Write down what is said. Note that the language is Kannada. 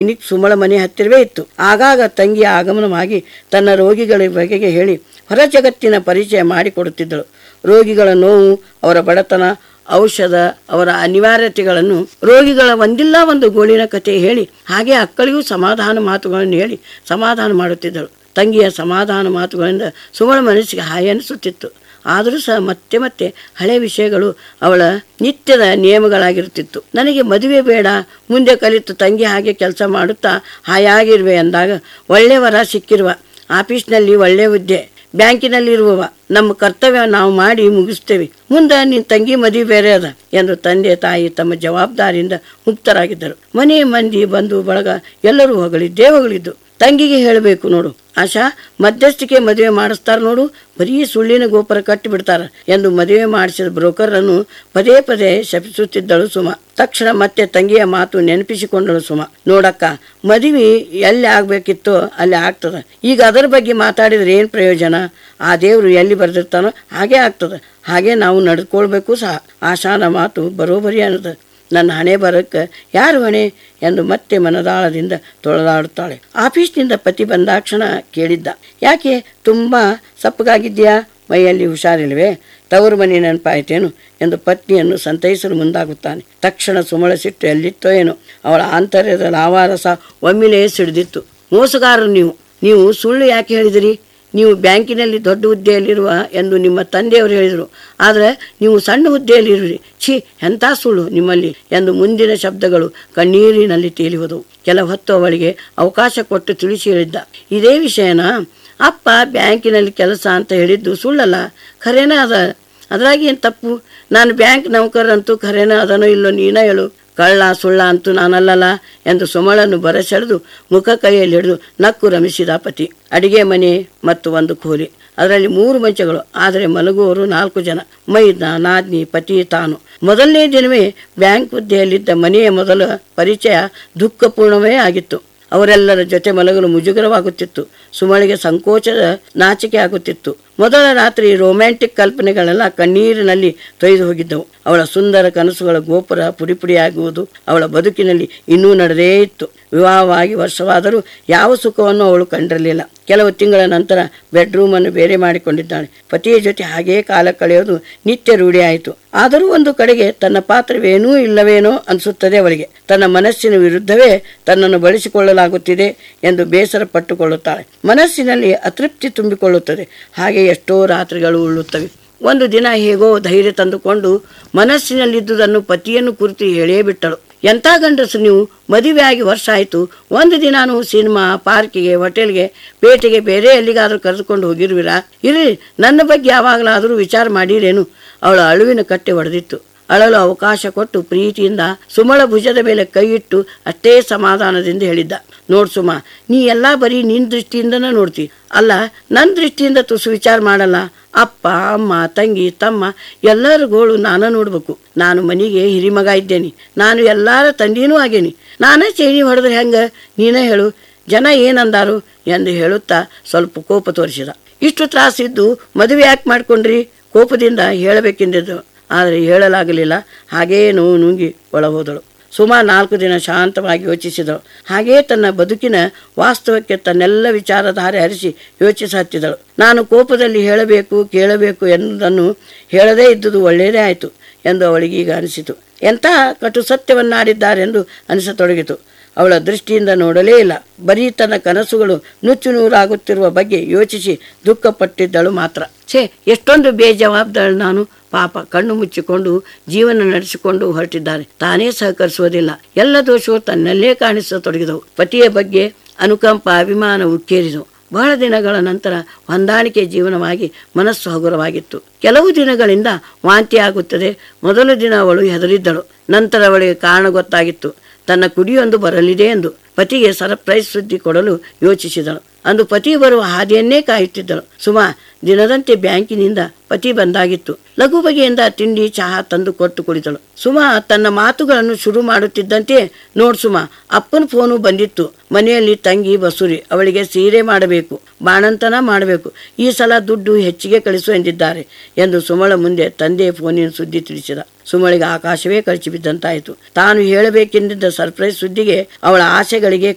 ಕ್ಲಿನಿಕ್ ಸುಮಳ ಮನೆ ಹತ್ತಿರವೇ ಇತ್ತು ಆಗಾಗ ತಂಗಿಯ ಆಗಮನವಾಗಿ ತನ್ನ ರೋಗಿಗಳ ಬಗೆಗೆ ಹೇಳಿ ಹೊರ ಜಗತ್ತಿನ ಪರಿಚಯ ಮಾಡಿಕೊಡುತ್ತಿದ್ದಳು ರೋಗಿಗಳ ನೋವು ಅವರ ಬಡತನ ಔಷಧ ಅವರ ಅನಿವಾರ್ಯತೆಗಳನ್ನು ರೋಗಿಗಳ ಒಂದಿಲ್ಲ ಒಂದು ಗೋಳಿನ ಕತೆ ಹೇಳಿ ಹಾಗೆ ಅಕ್ಕಳಿಗೂ ಸಮಾಧಾನ ಮಾತುಗಳನ್ನು ಹೇಳಿ ಸಮಾಧಾನ ಮಾಡುತ್ತಿದ್ದಳು ತಂಗಿಯ ಸಮಾಧಾನ ಮಾತುಗಳಿಂದ ಸುಮಳ ಮನಸ್ಸಿಗೆ ಹಾಯಿ ಅನಿಸುತ್ತಿತ್ತು ಆದರೂ ಸಹ ಮತ್ತೆ ಮತ್ತೆ ಹಳೆ ವಿಷಯಗಳು ಅವಳ ನಿತ್ಯದ ನಿಯಮಗಳಾಗಿರುತ್ತಿತ್ತು ನನಗೆ ಮದುವೆ ಬೇಡ ಮುಂದೆ ಕಲಿತು ತಂಗಿ ಹಾಗೆ ಕೆಲಸ ಮಾಡುತ್ತಾ ಹಾಯಾಗಿರುವೆ ಅಂದಾಗ ಒಳ್ಳೆಯ ವರ ಸಿಕ್ಕಿರುವ ಆಫೀಸ್ನಲ್ಲಿ ಒಳ್ಳೆಯ ಹುದ್ದೆ ಬ್ಯಾಂಕಿನಲ್ಲಿರುವವ ನಮ್ಮ ಕರ್ತವ್ಯ ನಾವು ಮಾಡಿ ಮುಗಿಸ್ತೇವೆ ಮುಂದೆ ನಿನ್ನ ತಂಗಿ ಮದುವೆ ಬೇರೆ ಅದ ಎಂದು ತಂದೆ ತಾಯಿ ತಮ್ಮ ಜವಾಬ್ದಾರಿಯಿಂದ ಮುಕ್ತರಾಗಿದ್ದರು ಮನೆ ಮಂದಿ ಬಂಧು ಬಳಗ ಎಲ್ಲರೂ ಹೊಗಳಿದ್ದೇ ಹೊಗಳಿದ್ದು ತಂಗಿಗೆ ಹೇಳಬೇಕು ನೋಡು ಆಶಾ ಮಧ್ಯಸ್ಥಿಕೆ ಮದುವೆ ಮಾಡಿಸ್ತಾರ ನೋಡು ಬರೀ ಸುಳ್ಳಿನ ಗೋಪುರ ಕಟ್ಟಿ ಬಿಡ್ತಾರ ಎಂದು ಮದುವೆ ಮಾಡಿಸಿದ ಬ್ರೋಕರನ್ನು ಪದೇ ಪದೇ ಶಪಿಸುತ್ತಿದ್ದಳು ಸುಮ ತಕ್ಷಣ ಮತ್ತೆ ತಂಗಿಯ ಮಾತು ನೆನಪಿಸಿಕೊಂಡಳು ಸುಮ ನೋಡಕ್ಕ ಮದುವೆ ಎಲ್ಲಿ ಆಗ್ಬೇಕಿತ್ತೋ ಅಲ್ಲಿ ಆಗ್ತದ ಈಗ ಅದರ ಬಗ್ಗೆ ಮಾತಾಡಿದ್ರೆ ಏನು ಪ್ರಯೋಜನ ಆ ದೇವರು ಎಲ್ಲಿ ಬರೆದಿರ್ತಾನೋ ಹಾಗೆ ಆಗ್ತದ ಹಾಗೆ ನಾವು ನಡೆದುಕೊಳ್ಬೇಕು ಸಹ ಆಶಾನ ಮಾತು ಬರೋಬರಿ ಅನ್ನೋದು ನನ್ನ ಹಣೆ ಬರಕ್ಕೆ ಯಾರು ಹೊಣೆ ಎಂದು ಮತ್ತೆ ಮನದಾಳದಿಂದ ತೊಳೆದಾಡುತ್ತಾಳೆ ಆಫೀಸ್ನಿಂದ ಪತಿ ಬಂದಾಕ್ಷಣ ಕೇಳಿದ್ದ ಯಾಕೆ ತುಂಬ ಸಪ್ಪಗಾಗಿದ್ಯಾ ಮೈಯಲ್ಲಿ ಹುಷಾರಿಲ್ವೇ ತವರು ಮನೆ ನೆನಪಾಯ್ತೇನು ಎಂದು ಪತ್ನಿಯನ್ನು ಸಂತೈಸಲು ಮುಂದಾಗುತ್ತಾನೆ ತಕ್ಷಣ ಸುಮಳ ಸಿಟ್ಟು ಎಲ್ಲಿತ್ತೋ ಏನೋ ಅವಳ ಆಂತರ್ಯದ ಲಾವಾರಸ ಒಮ್ಮಿಲೇ ಸಿಡಿದಿತ್ತು ಮೋಸಗಾರರು ನೀವು ನೀವು ಸುಳ್ಳು ಯಾಕೆ ಹೇಳಿದಿರಿ ನೀವು ಬ್ಯಾಂಕಿನಲ್ಲಿ ದೊಡ್ಡ ಹುದ್ದೆಯಲ್ಲಿರುವ ಎಂದು ನಿಮ್ಮ ತಂದೆಯವರು ಹೇಳಿದರು ಆದರೆ ನೀವು ಸಣ್ಣ ಹುದ್ದೆಯಲ್ಲಿರುವಿರಿ ಛೀ ಎಂಥ ಸುಳ್ಳು ನಿಮ್ಮಲ್ಲಿ ಎಂದು ಮುಂದಿನ ಶಬ್ದಗಳು ಕಣ್ಣೀರಿನಲ್ಲಿ ತೇಲಿ ಹೋದವು ಕೆಲ ಹೊತ್ತು ಅವಳಿಗೆ ಅವಕಾಶ ಕೊಟ್ಟು ತಿಳಿಸಿ ಹೇಳಿದ್ದ ಇದೇ ವಿಷಯನ ಅಪ್ಪ ಬ್ಯಾಂಕಿನಲ್ಲಿ ಕೆಲಸ ಅಂತ ಹೇಳಿದ್ದು ಸುಳ್ಳಲ್ಲ ಖರೇನ ಅದ ಅದ್ರಾಗ ಏನು ತಪ್ಪು ನಾನು ಬ್ಯಾಂಕ್ ನೌಕರಂತೂ ಖರೇನ ಅದನೋ ಇಲ್ಲೋ ನೀನ ಹೇಳು ಕಳ್ಳ ಸುಳ್ಳ ಅಂತೂ ನಾನಲ್ಲಲ್ಲ ಎಂದು ಸುಮಳನ್ನು ಬರಸೆಳೆದು ಮುಖ ಕೈಯಲ್ಲಿ ಹಿಡಿದು ನಕ್ಕು ರಮಿಸಿದ ಪತಿ ಅಡಿಗೆ ಮನೆ ಮತ್ತು ಒಂದು ಕೋಲಿ ಅದರಲ್ಲಿ ಮೂರು ಮಂಚಗಳು ಆದರೆ ಮಲಗುವವರು ನಾಲ್ಕು ಜನ ಮೈದ ನಾದ್ನಿ ಪತಿ ತಾನು ಮೊದಲನೇ ದಿನವೇ ಬ್ಯಾಂಕ್ ಹುದ್ದೆಯಲ್ಲಿದ್ದ ಮನೆಯ ಮೊದಲ ಪರಿಚಯ ದುಃಖಪೂರ್ಣವೇ ಆಗಿತ್ತು ಅವರೆಲ್ಲರ ಜೊತೆ ಮಲಗಲು ಮುಜುಗರವಾಗುತ್ತಿತ್ತು ಸುಮಳಿಗೆ ಸಂಕೋಚದ ನಾಚಿಕೆ ಆಗುತ್ತಿತ್ತು ಮೊದಲ ರಾತ್ರಿ ರೊಮ್ಯಾಂಟಿಕ್ ಕಲ್ಪನೆಗಳೆಲ್ಲ ಕಣ್ಣೀರಿನಲ್ಲಿ ತೊಯ್ದು ಹೋಗಿದ್ದವು ಅವಳ ಸುಂದರ ಕನಸುಗಳ ಗೋಪುರ ಪುಡಿಪುಡಿಯಾಗುವುದು ಅವಳ ಬದುಕಿನಲ್ಲಿ ಇನ್ನೂ ನಡೆದೇ ಇತ್ತು ವಿವಾಹವಾಗಿ ವರ್ಷವಾದರೂ ಯಾವ ಸುಖವನ್ನು ಅವಳು ಕಂಡಿರಲಿಲ್ಲ ಕೆಲವು ತಿಂಗಳ ನಂತರ ಬೆಡ್ರೂಮನ್ನು ಬೇರೆ ಮಾಡಿಕೊಂಡಿದ್ದಾಳೆ ಪತಿಯ ಜೊತೆ ಹಾಗೇ ಕಾಲ ಕಳೆಯೋದು ನಿತ್ಯ ರೂಢಿಯಾಯಿತು ಆದರೂ ಒಂದು ಕಡೆಗೆ ತನ್ನ ಪಾತ್ರವೇನೂ ಇಲ್ಲವೇನೋ ಅನಿಸುತ್ತದೆ ಅವಳಿಗೆ ತನ್ನ ಮನಸ್ಸಿನ ವಿರುದ್ಧವೇ ತನ್ನನ್ನು ಬಳಸಿಕೊಳ್ಳಲಾಗುತ್ತಿದೆ ಎಂದು ಬೇಸರ ಪಟ್ಟುಕೊಳ್ಳುತ್ತಾಳೆ ಮನಸ್ಸಿನಲ್ಲಿ ಅತೃಪ್ತಿ ತುಂಬಿಕೊಳ್ಳುತ್ತದೆ ಹಾಗೆ ಎಷ್ಟೋ ರಾತ್ರಿಗಳು ಉಳ್ಳುತ್ತವೆ ಒಂದು ದಿನ ಹೇಗೋ ಧೈರ್ಯ ತಂದುಕೊಂಡು ಮನಸ್ಸಿನಲ್ಲಿದ್ದುದನ್ನು ಪತಿಯನ್ನು ಕುರಿತು ಹೇಳೇ ಬಿಟ್ಟಳು ಎಂಥ ಗಂಡಸು ನೀವು ಮದುವೆಯಾಗಿ ವರ್ಷ ಆಯಿತು ಒಂದು ದಿನಾನು ಸಿನಿಮಾ ಪಾರ್ಕಿಗೆ ಹೋಟೆಲ್ಗೆ ಪೇಟೆಗೆ ಬೇರೆ ಎಲ್ಲಿಗಾದರೂ ಕರೆದುಕೊಂಡು ಹೋಗಿರುವಿರಾ ಇರಲಿ ನನ್ನ ಬಗ್ಗೆ ಯಾವಾಗಲಾದರೂ ವಿಚಾರ ಮಾಡಿರೇನು ಅವಳ ಅಳುವಿನ ಕಟ್ಟೆ ಒಡೆದಿತ್ತು ಅಳಲು ಅವಕಾಶ ಕೊಟ್ಟು ಪ್ರೀತಿಯಿಂದ ಸುಮಳ ಭುಜದ ಮೇಲೆ ಕೈಯಿಟ್ಟು ಅಷ್ಟೇ ಸಮಾಧಾನದಿಂದ ಹೇಳಿದ್ದ ನೋಡ್ ಸುಮ ನೀ ಎಲ್ಲ ಬರೀ ನಿನ್ನ ದೃಷ್ಟಿಯಿಂದನೇ ನೋಡ್ತಿ ಅಲ್ಲ ನನ್ನ ದೃಷ್ಟಿಯಿಂದ ತುಸು ವಿಚಾರ ಮಾಡಲ್ಲ ಅಪ್ಪ ಅಮ್ಮ ತಂಗಿ ತಮ್ಮ ಎಲ್ಲರ ಗೋಳು ನಾನು ನೋಡ್ಬೇಕು ನಾನು ಮನೆಗೆ ಹಿರಿಮಗ ಇದ್ದೇನೆ ನಾನು ಎಲ್ಲರ ತಂದೆನೂ ಆಗೇನಿ ನಾನೇ ಚೈನಿ ಹೊಡೆದ್ರೆ ಹೆಂಗೆ ನೀನೇ ಹೇಳು ಜನ ಏನಂದಾರು ಎಂದು ಹೇಳುತ್ತಾ ಸ್ವಲ್ಪ ಕೋಪ ತೋರಿಸಿದ ಇಷ್ಟು ತ್ರಾಸಿದ್ದು ಮದುವೆ ಯಾಕೆ ಮಾಡ್ಕೊಂಡ್ರಿ ಕೋಪದಿಂದ ಹೇಳಬೇಕೆಂದಿದ್ದು ಆದರೆ ಹೇಳಲಾಗಲಿಲ್ಲ ಹಾಗೇ ನೋವು ನುಂಗಿ ಒಳಗೋದಳು ಸುಮಾ ನಾಲ್ಕು ದಿನ ಶಾಂತವಾಗಿ ಯೋಚಿಸಿದಳು ಹಾಗೇ ತನ್ನ ಬದುಕಿನ ವಾಸ್ತವಕ್ಕೆ ತನ್ನೆಲ್ಲ ವಿಚಾರಧಾರೆ ಹರಿಸಿ ಯೋಚಿಸಹತ್ತಿದಳು ನಾನು ಕೋಪದಲ್ಲಿ ಹೇಳಬೇಕು ಕೇಳಬೇಕು ಎನ್ನುವುದನ್ನು ಹೇಳದೇ ಇದ್ದುದು ಒಳ್ಳೆಯದೇ ಆಯಿತು ಎಂದು ಅವಳಿಗೀಗ ಅನಿಸಿತು ಎಂಥ ಕಟು ಸತ್ಯವನ್ನಾಡಿದ್ದಾರೆಂದು ಅನಿಸತೊಡಗಿತು ಅವಳ ದೃಷ್ಟಿಯಿಂದ ನೋಡಲೇ ಇಲ್ಲ ಬರೀ ತನ್ನ ಕನಸುಗಳು ನುಚ್ಚು ನೂರಾಗುತ್ತಿರುವ ಬಗ್ಗೆ ಯೋಚಿಸಿ ದುಃಖಪಟ್ಟಿದ್ದಳು ಮಾತ್ರ ಛೇ ಎಷ್ಟೊಂದು ಬೇಜವಾಬ್ದಾಳು ನಾನು ಪಾಪ ಕಣ್ಣು ಮುಚ್ಚಿಕೊಂಡು ಜೀವನ ನಡೆಸಿಕೊಂಡು ಹೊರಟಿದ್ದಾನೆ ತಾನೇ ಸಹಕರಿಸುವುದಿಲ್ಲ ಎಲ್ಲ ದೋಷವು ತನ್ನಲ್ಲೇ ಕಾಣಿಸತೊಡಗಿದವು ಪತಿಯ ಬಗ್ಗೆ ಅನುಕಂಪ ಅಭಿಮಾನ ಉಕ್ಕೇರಿದವು ಬಹಳ ದಿನಗಳ ನಂತರ ಹೊಂದಾಣಿಕೆ ಜೀವನವಾಗಿ ಮನಸ್ಸು ಹಗುರವಾಗಿತ್ತು ಕೆಲವು ದಿನಗಳಿಂದ ವಾಂತಿ ಆಗುತ್ತದೆ ಮೊದಲ ದಿನ ಅವಳು ಹೆದರಿದ್ದಳು ನಂತರ ಅವಳಿಗೆ ಕಾರಣ ಗೊತ್ತಾಗಿತ್ತು ತನ್ನ ಕುಡಿಯೊಂದು ಬರಲಿದೆ ಎಂದು ಪತಿಗೆ ಸರ್ಪ್ರೈಸ್ ಸುದ್ದಿ ಕೊಡಲು ಯೋಚಿಸಿದಳು ಅಂದು ಪತಿ ಬರುವ ಹಾದಿಯನ್ನೇ ಕಾಯುತ್ತಿದ್ದಳು ಸುಮಾ ದಿನದಂತೆ ಬ್ಯಾಂಕಿನಿಂದ ಪತಿ ಬಂದಾಗಿತ್ತು ಲಘು ಬಗೆಯಿಂದ ತಿಂಡಿ ಚಹಾ ತಂದು ಕೊಟ್ಟು ಕುಳಿತಳು ಸುಮಾ ತನ್ನ ಮಾತುಗಳನ್ನು ಶುರು ಮಾಡುತ್ತಿದ್ದಂತೆ ನೋಡ್ ಸುಮಾ ಅಪ್ಪನ ಫೋನು ಬಂದಿತ್ತು ಮನೆಯಲ್ಲಿ ತಂಗಿ ಬಸುರಿ ಅವಳಿಗೆ ಸೀರೆ ಮಾಡಬೇಕು ಬಾಣಂತನ ಮಾಡಬೇಕು ಈ ಸಲ ದುಡ್ಡು ಹೆಚ್ಚಿಗೆ ಕಳಿಸು ಎಂದಿದ್ದಾರೆ ಎಂದು ಸುಮಳ ಮುಂದೆ ತಂದೆ ಫೋನಿನ ಸುದ್ದಿ ತಿಳಿಸಿದ ಸುಮಳಿಗೆ ಆಕಾಶವೇ ಕಳಚಿ ಬಿದ್ದಂತಾಯಿತು ತಾನು ಹೇಳಬೇಕೆಂದಿದ್ದ ಸರ್ಪ್ರೈಸ್ ಸುದ್ದಿಗೆ ಅವಳ ಆಸೆಗಳಿಗೆ